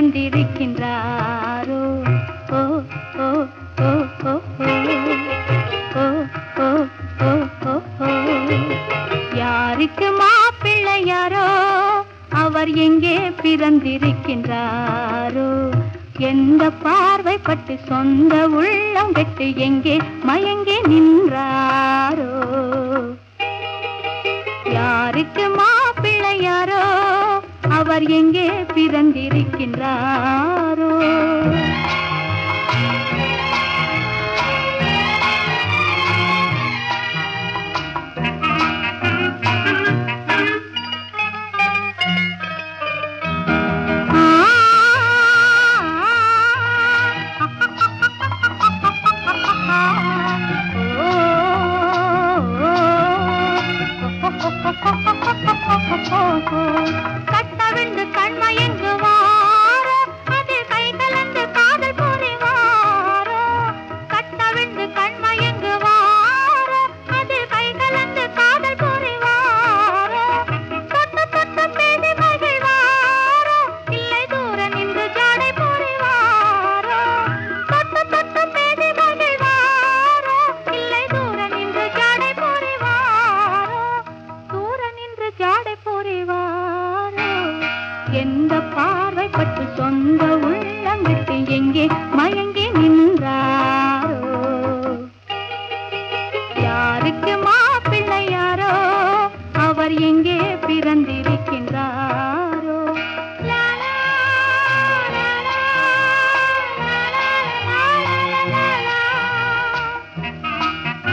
பிறந்திருக்கின்றாரோ ஓ ஓ ஓ ஓ ஓ ஓ ஓ ஓ ஓ ஓ யாருக்கு மாப்பிள்ளை யாரோ அவர் எங்கே பிறந்திருக்கின்றாரோ எந்த பார்வைப்பட்டு சொந்த உள்ளம் கெட்டு எங்கே மயங்கி நின்றாரோ யாருக்கு மாப்பிள்ளை யாரோ அவர் எங்கே பிறந்திருக்கின்றாரோ கட்டவிழ்ந்து கண்மயங்கு வாரோ அது கை கலந்து காதல் புரிவாரோ கட்டவிழ்ந்து கண்மயங்கு வாரோ அது கை கலந்து காதல் புரிவாரோ தொட்டு தொட்டு பேசி மகிழ்வாரோ இல்லை தூர நின்று ஜாடை புரிவாரோ தொட்டு தொட்டு பேசி மகிழ்வாரோ இல்லை தூர நின்று ஜாடை புரிவாரோ தூர நின்று ஜாடை புரிவாரோ எந்த பார்வைப்பட்டு சொந்த உள்ளம் விட்டு எங்கே மயங்கி நின்றாரோ யாருக்கு மாப்பிள்ளை யாரோ அவர் எங்கே பிறந்திருக்கின்றாரோ லா, லா, லா, லா, லா, லா, லா, லா, லா.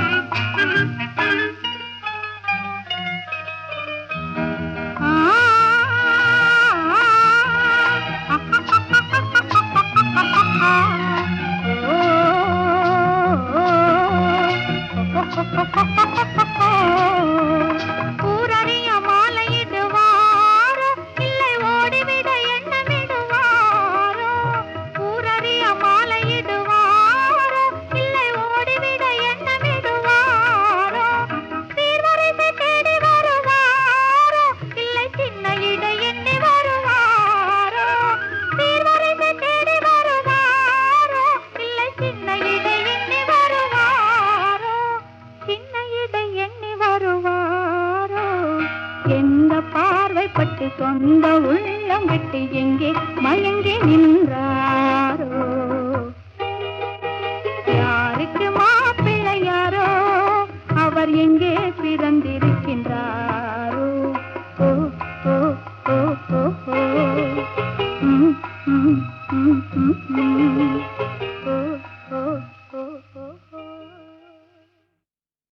ஊரறிய மாலையிடுவாரோ இல்லை ஓடிவிட எண்ணமிடுவாரோ ஊரறிய மாலையிடுவாரோ இல்லை ஓடிவிட எண்ணமிடுவாரோ சீர்வரிசை தேடி வருவாரோ இல்லை சின்ன இடை எண்ணி வருவாரோ சீர்வரிசை தேடி வருவாரோ இல்லை சின்ன இடை எண்ணி வருவாரோ சின்ன இடை எண்ணி வருவாரோ எந்த பார்வைப்பட்டு சொந்த உள்ளம் விட்டு எங்கே மயங்கி நின்றாரோ